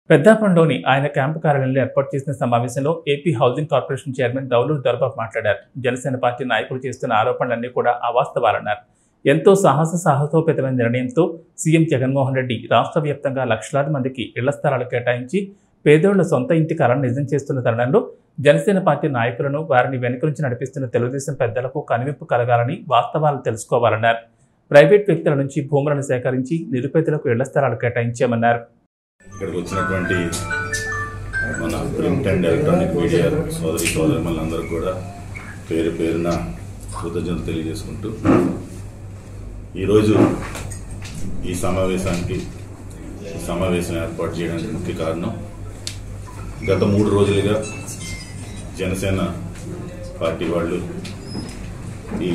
పెద్దాపురంలోని ఆయన క్యాంపు కార్యాలయంలో ఏర్పాటు చేసిన సమావేశంలో AP housing corporation chairman Dauluru Darbab మాట్లాడారు జనసేన పార్టీ నాయకులు చేస్తున్న ఆరోపణలన్నీ కూడా అవాస్తవాలన్నారు ఎంతో సాహస సాహసోపేతమైన నిర్ణయంతో సీఎం జగన్మోహన్ రెడ్డి రాష్ట్ర వ్యాప్తంగా లక్షలాది మందికి ఇళ్ల స్థలాలు కేటాయించి పేదోళ్ల సొంత ఇంటి కలను నిజం చేస్తున్న తరుణంలో జనసేన పార్టీ నాయకులను వారిని వెనుక నుంచి నడిపిస్తున్న తెలుగుదేశం పెద్దలకు కనువిప్పు కలగాలని వాస్తవాలు తెలుసుకోవాలన్నారు ప్రైవేట్ వ్యక్తుల నుంచి భూములను సేకరించి నిరుపేదలకు ఇళ్ల స్థలాలు కేటాయించామన్నారు ఇక్కడికి వచ్చినటువంటి మన ప్రింట్ అండ్ ఎలక్ట్రానిక్ మీడియా సోదరి సోదరులందరూ కూడా పేరు పేరున కృతజ్ఞతలు తెలియజేసుకుంటూ ఈరోజు ఈ సమావేశానికి ఈ సమావేశం ఏర్పాటు చేయడానికి ముఖ్య కారణం గత మూడు రోజులుగా జనసేన పార్టీ వాళ్ళు ఈ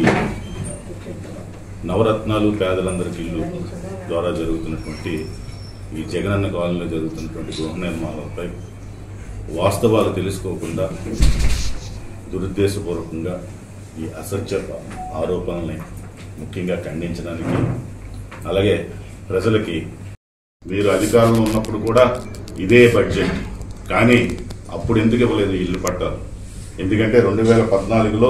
నవరత్నాలు పేదలందరికీ ఇల్లు ద్వారా జరుగుతున్నటువంటి ఈ జగనన్న కాలంలో జరుగుతున్నటువంటి గృహ నిర్మాణాలపై వాస్తవాలు తెలుసుకోకుండా దురుద్దేశపూర్వకంగా ఈ అసత్య ఆరోపణల్ని ముఖ్యంగా ఖండించడానికి అలాగే ప్రజలకి మీరు అధికారంలో ఉన్నప్పుడు కూడా ఇదే బడ్జెట్ కానీ అప్పుడు ఎందుకు ఇవ్వలేదు ఈ ఇల్లు పట్టాలు ఎందుకంటే రెండు వేల పద్నాలుగులో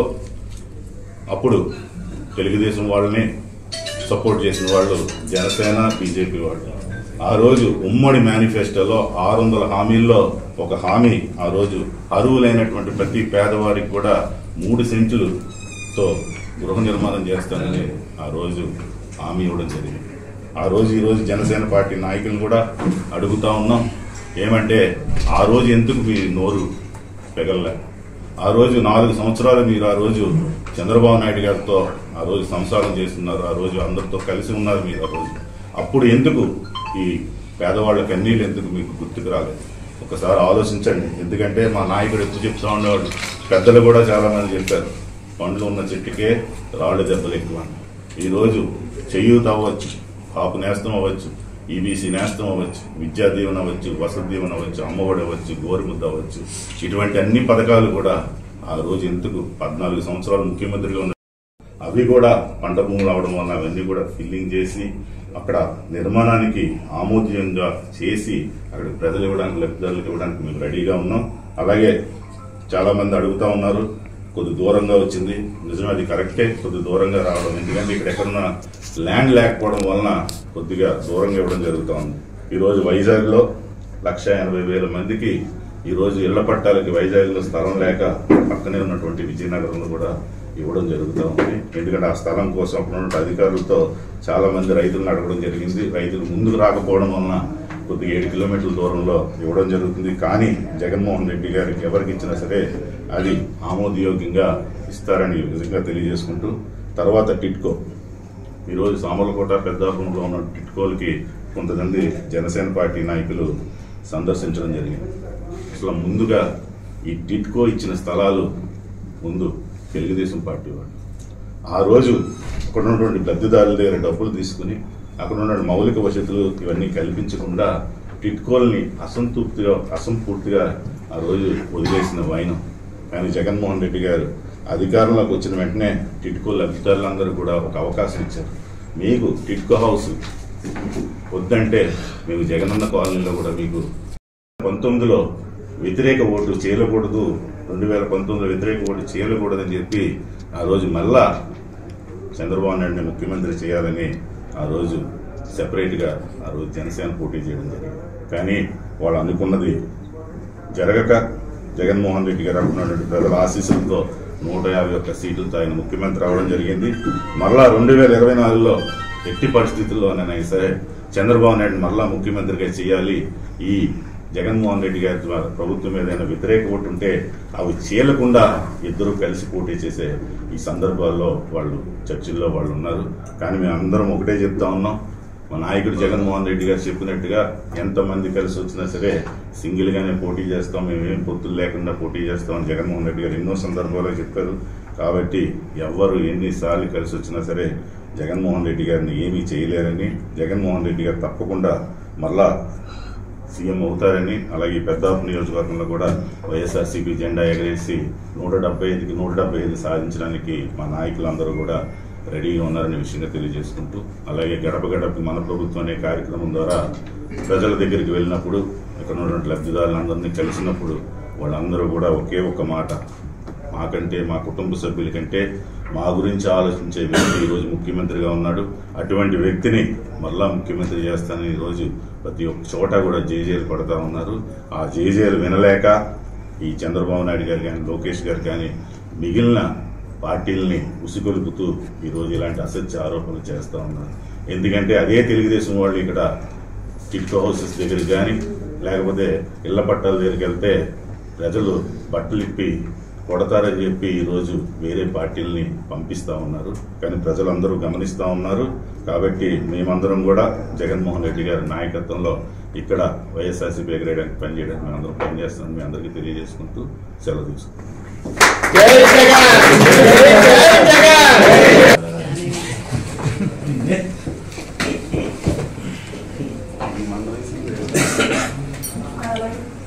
అప్పుడు తెలుగుదేశం వాళ్ళని సపోర్ట్ చేసిన వాళ్ళు జనసేన బీజేపీ వాళ్ళు ఆ రోజు ఉమ్మడి మేనిఫెస్టోలో ఆరు వందల హామీల్లో ఒక హామీ ఆ రోజు అరువులైనటువంటి ప్రతి పేదవారికి కూడా మూడు సెంచులతో గృహ నిర్మాణం చేస్తానని ఆ రోజు హామీ ఇవ్వడం జరిగింది ఆ రోజు ఈ రోజు జనసేన పార్టీ నాయకులు కూడా అడుగుతా ఉన్నాం ఏమంటే ఆ రోజు ఎందుకు మీ నోరు పెగల్లే ఆ రోజు నాలుగు సంవత్సరాలు మీరు ఆ రోజు చంద్రబాబు నాయుడు గారితో ఆ రోజు సంసారం చేస్తున్నారు ఆ రోజు అందరితో కలిసి ఉన్నారు మీరు ఆ రోజు అప్పుడు ఎందుకు ఈ పేదవాళ్ళ కన్నీళ్ళు ఎందుకు మీకు గుర్తుకు రాలేదు ఒకసారి ఆలోచించండి ఎందుకంటే మా నాయకుడు ఎప్పుడు చెప్తా ఉండేవాడు పెద్దలు కూడా చాలా మంది చెప్పారు పండ్లు ఉన్న చెట్టుకే రాళ్ళు దెబ్బలు ఎక్కువ అని. ఈ రోజు చెయ్యూత అవ్వచ్చు కాపు నేస్తం అవ్వచ్చు ఈబీసీ నేస్తం అవ్వచ్చు విద్యా దీవెన అవ్వచ్చు వసతి దీవెన అవ్వచ్చు అమ్మఒడి అవ్వచ్చు గోరుముద్ద అవ్వచ్చు ఇటువంటి అన్ని పథకాలు కూడా ఆ రోజు ఎందుకు పద్నాలుగు సంవత్సరాలు ముఖ్యమంత్రిగా ఉన్న అవి కూడా పంట భూములు అవడం వల్ల అవన్నీ కూడా ఫిల్లింగ్ చేసి అక్కడ నిర్మాణానికి ఆమోదీయంగా చేసి అక్కడ ప్రజలు ఇవ్వడానికి లబ్ధిదారులకు ఇవ్వడానికి మేము రెడీగా ఉన్నాం అలాగే చాలా మంది అడుగుతా ఉన్నారు కొద్ది దూరంగా వచ్చింది నిజమే అది కరెక్టే కొద్ది దూరంగా రావడం ఎందుకంటే ఇక్కడ ఎక్కడన్నా ల్యాండ్ లేకపోవడం వలన కొద్దిగా దూరంగా ఇవ్వడం జరుగుతూ ఉంది ఈ రోజు వైజాగ్లో లక్ష ఎనభై వేల మందికి ఈ రోజు ఇళ్ల పట్టాలకి వైజాగ్లో స్థలం లేక పక్కనే ఉన్నటువంటి విజయనగరంలో కూడా ఇవ్వడం జరుగుతూ ఉంది ఎందుకంటే ఆ స్థలం కోసం అప్పుడు ఉన్న అధికారులతో చాలా మంది రైతులను అడగడం జరిగింది రైతులు ముందుకు రాకపోవడం వలన కొద్దిగా ఏడు కిలోమీటర్ల దూరంలో ఇవ్వడం జరుగుతుంది కానీ జగన్మోహన్ రెడ్డి గారికి ఎవరికి ఇచ్చినా సరే అది ఆమోదయోగ్యంగా ఇస్తారని నిజంగా తెలియజేసుకుంటూ తర్వాత టిట్కో ఈరోజు సామర్లకోట పెద్దాపురంలో ఉన్న టిట్కోలకి కొంతమంది జనసేన పార్టీ నాయకులు సందర్శించడం జరిగింది అసలు ముందుగా ఈ టిట్కో ఇచ్చిన స్థలాలు ముందు తెలుగుదేశం పార్టీ వాళ్ళు ఆ రోజు అక్కడ ఉన్నటువంటి లబ్ధిదారుల దగ్గర డబ్బులు తీసుకుని అక్కడ ఉన్న మౌలిక వసతులు ఇవన్నీ కల్పించకుండా టిట్కోల్ని అసంతృప్తిగా అసంపూర్తిగా ఆ రోజు వదిలేసిన వైనం కానీ జగన్మోహన్ రెడ్డి గారు అధికారంలోకి వచ్చిన వెంటనే టిట్కో లబ్ధిదారులందరూ కూడా ఒక అవకాశం ఇచ్చారు మీకు టిట్కో హౌస్ వద్దంటే మేము జగనన్న కాలనీలో కూడా మీకు పంతొమ్మిదిలో వ్యతిరేక ఓటు చేయకూడదు రెండు వేల పంతొమ్మిదిలో వ్యతిరేక ఓటు చేయకూడదని చెప్పి ఆ రోజు మళ్ళా చంద్రబాబు నాయుడిని ముఖ్యమంత్రి చేయాలని ఆ రోజు సెపరేట్గా ఆ రోజు జనసేన పోటీ చేయడం జరిగింది కానీ వాళ్ళు అనుకున్నది జరగక జగన్మోహన్ రెడ్డి గారు అనుకున్నటువంటి ప్రజల ఆశీస్సులతో నూట యాభై ఒక్క సీట్లతో ఆయన ముఖ్యమంత్రి అవడం జరిగింది మరలా రెండు వేల ఇరవై నాలుగులో ఎట్టి పరిస్థితుల్లోనైనా సరే చంద్రబాబు నాయుడు మరలా ముఖ్యమంత్రిగా చేయాలి ఈ జగన్మోహన్ రెడ్డి గారి ద్వారా ప్రభుత్వం మీద ఏదైనా వ్యతిరేక ఓటు ఉంటే అవి చీలకుండా ఇద్దరు కలిసి పోటీ చేసే ఈ సందర్భాల్లో వాళ్ళు చర్చిల్లో వాళ్ళు ఉన్నారు కానీ మేము అందరం ఒకటే చెప్తా ఉన్నాం మా నాయకుడు జగన్మోహన్ రెడ్డి గారు చెప్పినట్టుగా ఎంతమంది కలిసి వచ్చినా సరే సింగిల్ గానే పోటీ చేస్తాం మేము ఏం పొత్తులు లేకుండా పోటీ చేస్తామని జగన్మోహన్ రెడ్డి గారు ఎన్నో సందర్భాల్లో చెప్పారు కాబట్టి ఎవ్వరు ఎన్నిసార్లు కలిసి వచ్చినా సరే జగన్మోహన్ రెడ్డి గారిని ఏమీ చేయలేరని జగన్మోహన్ రెడ్డి గారు తప్పకుండా మళ్ళా సీఎం అవుతారని అలాగే పెద్దాపు నియోజకవర్గంలో కూడా వైఎస్ఆర్సీపీ జెండా ఎగరేసి నూట డెబ్బై ఐదుకి నూట డెబ్బై ఐదు సాధించడానికి మా నాయకులందరూ కూడా రెడీగా ఉన్నారనే విషయంగా తెలియజేసుకుంటూ అలాగే గడప గడపకి మన ప్రభుత్వం అనే కార్యక్రమం ద్వారా ప్రజల దగ్గరికి వెళ్ళినప్పుడు ఇక్కడ ఉన్నటువంటి లబ్ధిదారులందరినీ కలిసినప్పుడు వాళ్ళందరూ కూడా ఒకే ఒక్క మాట మాకంటే మా కుటుంబ సభ్యుల కంటే మా గురించి ఆలోచించే వ్యక్తి ఈరోజు ముఖ్యమంత్రిగా ఉన్నాడు అటువంటి వ్యక్తిని మళ్ళా ముఖ్యమంత్రి చేస్తానని ఈరోజు ప్రతి ఒక్క చోట కూడా జేజేలు పడతా ఉన్నారు ఆ జేజేలు వినలేక ఈ చంద్రబాబు నాయుడు గారు కానీ లోకేష్ గారు కానీ మిగిలిన పార్టీల్ని ఉసిగొలుపుతూ ఈరోజు ఇలాంటి అసత్య ఆరోపణలు చేస్తూ ఉన్నారు ఎందుకంటే అదే తెలుగుదేశం వాళ్ళు ఇక్కడ టిట్కో హౌసెస్ దగ్గరికి కానీ లేకపోతే ఇళ్ల పట్టాల దగ్గరికి వెళ్తే ప్రజలు బట్టలు ఇప్పి కొడతారని చెప్పి ఈరోజు వేరే పార్టీలని పంపిస్తా ఉన్నారు కానీ ప్రజలందరూ గమనిస్తా ఉన్నారు కాబట్టి మేమందరం కూడా జగన్మోహన్ రెడ్డి గారి నాయకత్వంలో ఇక్కడ వైఎస్ఆర్సీపీ ఎగరేయడానికి పనిచేయడానికి మేమందరం పనిచేస్తామని మీ అందరికీ తెలియజేసుకుంటూ సెలవు తీసుకుంటాం జై జగన్ జై జగన్